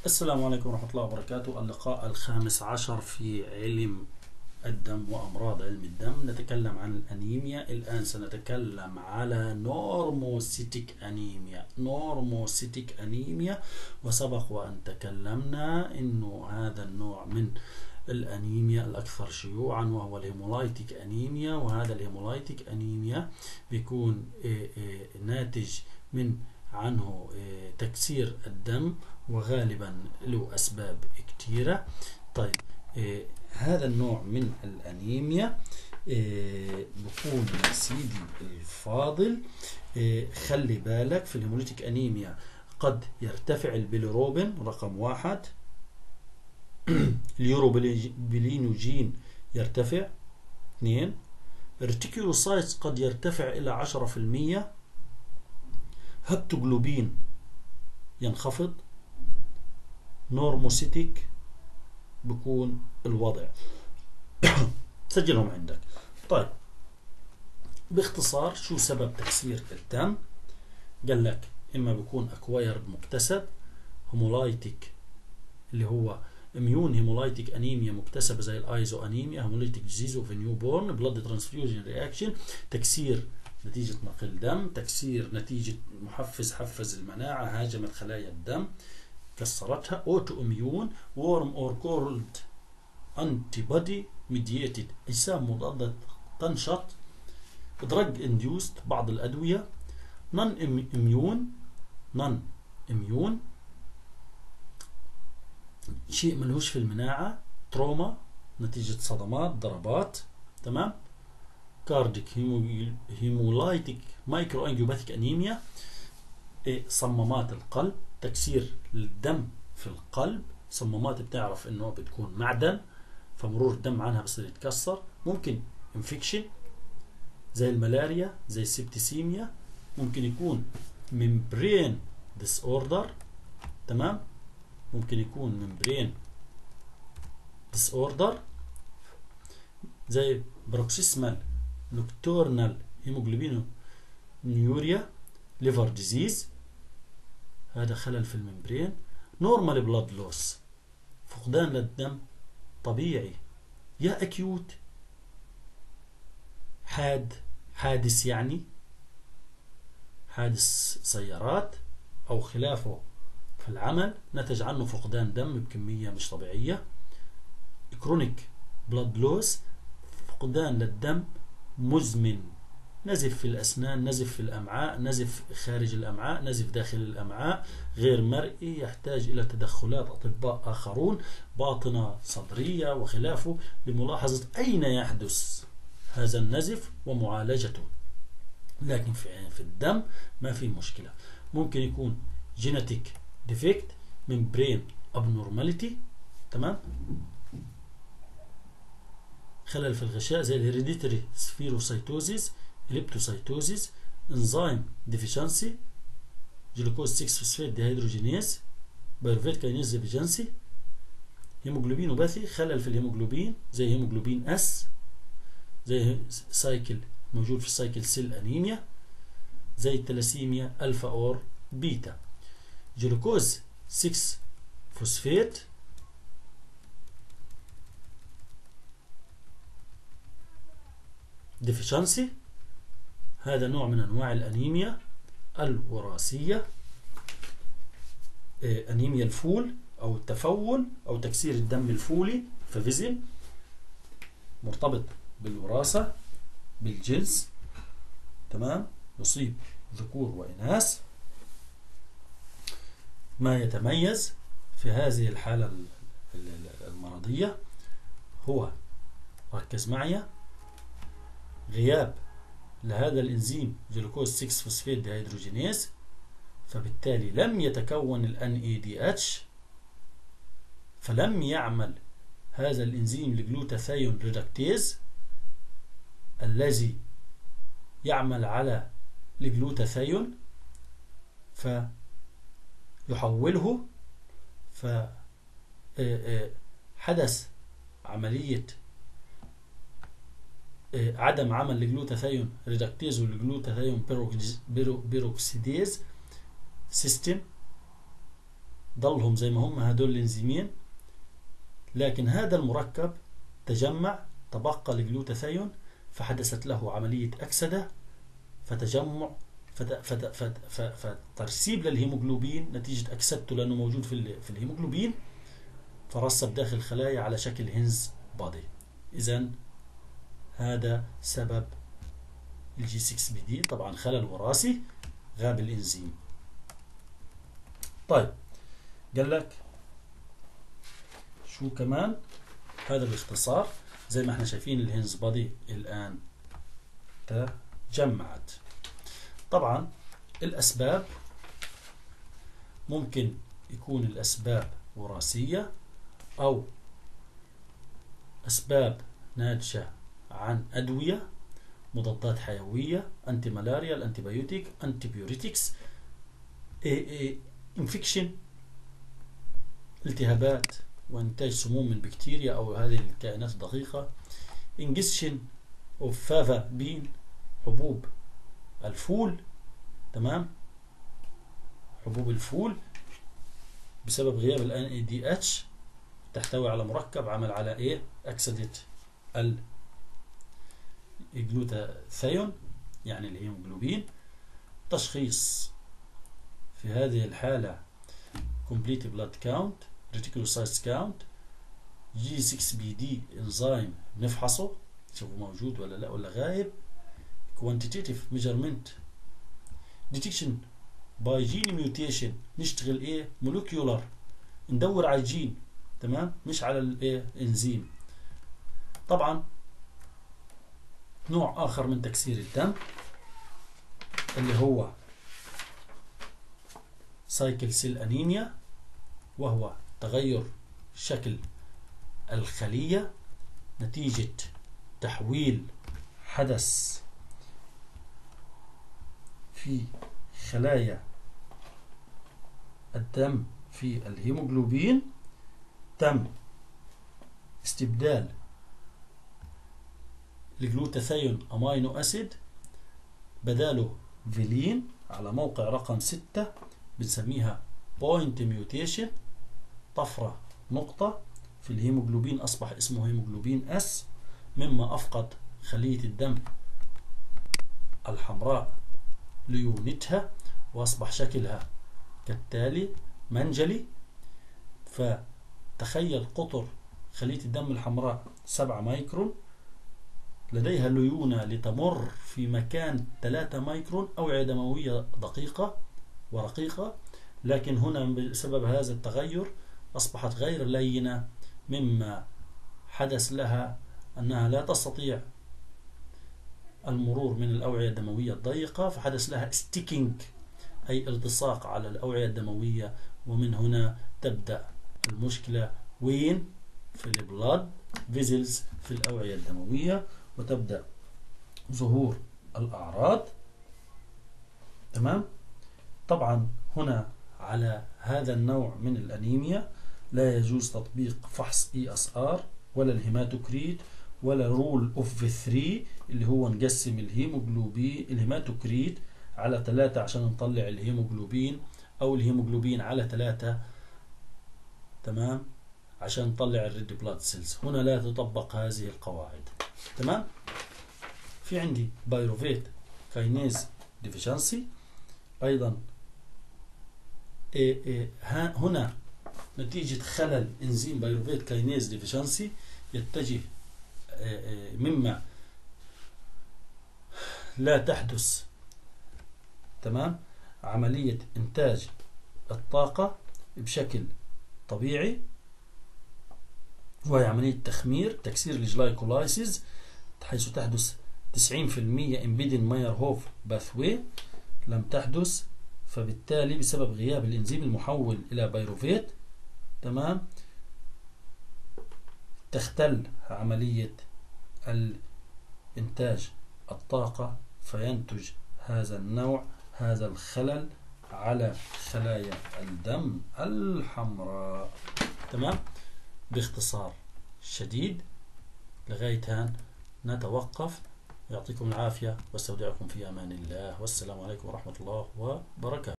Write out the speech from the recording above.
السلام عليكم ورحمة الله وبركاته اللقاء الخامس عشر في علم الدم وأمراض علم الدم نتكلم عن الأنيميا الآن سنتكلم على نورموسيتيك أنيميا نورموسيتيك أنيميا وسبق وأن تكلمنا أنه هذا النوع من الأنيميا الأكثر شيوعا وهو الهيمولايتيك أنيميا وهذا الهيمولايتيك أنيميا بيكون آه، آه، ناتج من عنه آه، تكسير الدم وغالبا له أسباب كثيرة طيب آه، هذا النوع من الأنيميا آه، بكون يا سيدي الفاضل آه، خلي بالك في الهيموليتيك أنيميا قد يرتفع البيليروبين رقم واحد اليوروبيلينوجين يرتفع اثنين الريتيكولوسايتس قد يرتفع إلى عشرة في المية هبتوجلوبين ينخفض نورموسيتيك بكون الوضع سجلهم عندك طيب باختصار شو سبب تكسير الدم قال لك اما بيكون اكوايرد مكتسب هومولايتيك اللي هو اميون هيمولايتيك انيميا مكتسبه زي الايزو انيميا هيمولايتيك ديزيز اوف نيو بورن بلاد ترانسفيوجن رياكشن تكسير نتيجة نقل دم تكسير نتيجة محفز حفز المناعة هاجمت خلايا الدم كسرتها اوتو اميون وورم اور كولد انتي بودي ميدييتد اجسام مضادة تنشط دراج انديوست بعض الادوية نون اميون نون اميون شيء ملهوش في المناعة تروما نتيجة صدمات ضربات تمام كارديك هيمولايتيك مايكرو انجيوباثيك انيميا إيه صمامات القلب تكسير الدم في القلب صمامات بتعرف انه بتكون معدن فمرور الدم عنها بصير يتكسر ممكن انفكشن زي الملاريا زي السبتسيميا ممكن يكون ممبرين ديس اوردر تمام ممكن يكون ممبرين ديس اوردر زي بروكسيسمال نوكتورنال هيموجلوبين نيوريا ليفر ديزيز هذا خلل في الممبرين نورمال بلاد لوس فقدان للدم طبيعي يا اكيوت حاد حادث يعني حادث سيارات او خلافه في العمل نتج عنه فقدان دم بكمية مش طبيعية كرونيك بلاد لوس فقدان للدم مزمن نزف في الأسنان نزف في الأمعاء نزف خارج الأمعاء نزف داخل الأمعاء غير مرئي يحتاج إلى تدخلات أطباء آخرون باطنة صدرية وخلافه لملاحظة أين يحدث هذا النزف ومعالجته لكن في في الدم ما في مشكلة ممكن يكون جينيتيك ديفكت من برين ابنورماليتي تمام خلل في الغشاء زي الهيريديتري سفيروسايتوزيس اليبتوسايتوزيس انزيم ديفيشنسي جلوكوز 6 فوسفات ديهيدروجينيز بايروفيت كاينيز ديفيشنسي هيموجلوبينوباثي خلل في الهيموجلوبين زي هيموجلوبين اس زي سايكل موجود في السايكل سيل انيميا زي التلاسيميا الفا اور بيتا جلوكوز 6 فوسفات ديفيشنسي هذا نوع من انواع الانيميا الوراثيه آه، انيميا الفول او التفول او تكسير الدم الفولي ففيزم مرتبط بالوراثه بالجنس تمام يصيب ذكور واناث ما يتميز في هذه الحاله ال- ال- المرضيه هو ركز معي غياب لهذا الانزيم جلوكوز 6 فوسفات ديهيدروجينيز فبالتالي لم يتكون ال NADH فلم يعمل هذا الانزيم الجلوتاثيون ريدكتيز الذي يعمل على الجلوتاثيون فيحوله ف آه، آه، حدث عملية آه، عدم عمل الجلوتاثيون ريدكتيز والجلوتاثيون بيروكسيديز سيستم ضلهم زي ما هم هدول الانزيمين لكن هذا المركب تجمع تبقى الجلوتاثيون فحدثت له عملية أكسدة فتجمع فت فت فت فترسيب للهيموجلوبين نتيجة أكسدته لأنه موجود في, في الهيموجلوبين فرسب داخل الخلايا على شكل هنز بادي إذا هذا سبب الجي 6 بي دي طبعا خلل وراثي غاب الإنزيم طيب قال لك شو كمان هذا باختصار زي ما احنا شايفين الهنز بادي الآن تجمعت طبعا الأسباب ممكن يكون الأسباب وراثية أو أسباب ناتجة عن أدوية مضادات حيوية أنتي ملاريا الأنتي بايوتيك أنتي بيوريتكس انفكشن التهابات وإنتاج سموم من بكتيريا أو هذه الكائنات الدقيقة انجسشن اوف فافا بين حبوب الفول تمام حبوب الفول بسبب غياب ال NADH تحتوي على مركب عمل على ايه اكسدة الجلوتاثيون يعني الهيموجلوبين تشخيص في هذه الحالة complete blood count reticulocytes count G6PD انزيم بنفحصه شوفه موجود ولا لا ولا غايب quantitative measurement detection by gene mutation نشتغل ايه molecular ندور على الجين تمام مش على الايه انزيم طبعا نوع اخر من تكسير الدم اللي هو سايكل سيل انيميا وهو تغير شكل الخلية نتيجة تحويل حدث في خلايا الدم في الهيموجلوبين تم استبدال الجلوتاثيون امينو اسيد بداله فيلين على موقع رقم 6 بنسميها بوينت ميوتيشن طفرة نقطة في الهيموجلوبين أصبح اسمه هيموجلوبين اس مما أفقد خلية الدم الحمراء ليونتها وأصبح شكلها كالتالي منجلي فتخيل قطر خلية الدم الحمراء 7 مايكرون لديها ليونة لتمر في مكان 3 مايكرون أوعية دموية دقيقة ورقيقة لكن هنا بسبب هذا التغير أصبحت غير لينة مما حدث لها أنها لا تستطيع المرور من الأوعية الدموية الضيقة فحدث لها ستيكينج أي التصاق على الأوعية الدموية ومن هنا تبدأ المشكلة وين في البلاد فيزلز في الأوعية الدموية وتبدأ ظهور الأعراض تمام طبعا هنا على هذا النوع من الأنيميا لا يجوز تطبيق فحص اي اس ار ولا الهيماتوكريت ولا رول اوف 3 اللي هو نقسم الهيموجلوبين الهيماتوكريت على 3 عشان نطلع الهيموجلوبين او الهيموجلوبين على 3 تمام عشان نطلع الريد بلاد سيلز هنا لا تطبق هذه القواعد تمام في عندي بايروفيت كاينيز ديفيشنسي ايضا إيه إيه هنا نتيجة خلل انزيم بايروفيت كاينيز ديفيشنسي يتجه إيه، مما لا تحدث تمام عملية إنتاج الطاقة بشكل طبيعي وهي عملية تخمير تكسير الجلايكولايسيز حيث تحدث 90% امبيدن ماير هوف باثوي لم تحدث فبالتالي بسبب غياب الانزيم المحول الى بيروفيت تمام تختل عملية الانتاج الطاقة فينتج هذا النوع هذا الخلل على خلايا الدم الحمراء تمام باختصار شديد لغاية هان نتوقف يعطيكم العافية واستودعكم في أمان الله والسلام عليكم ورحمة الله وبركاته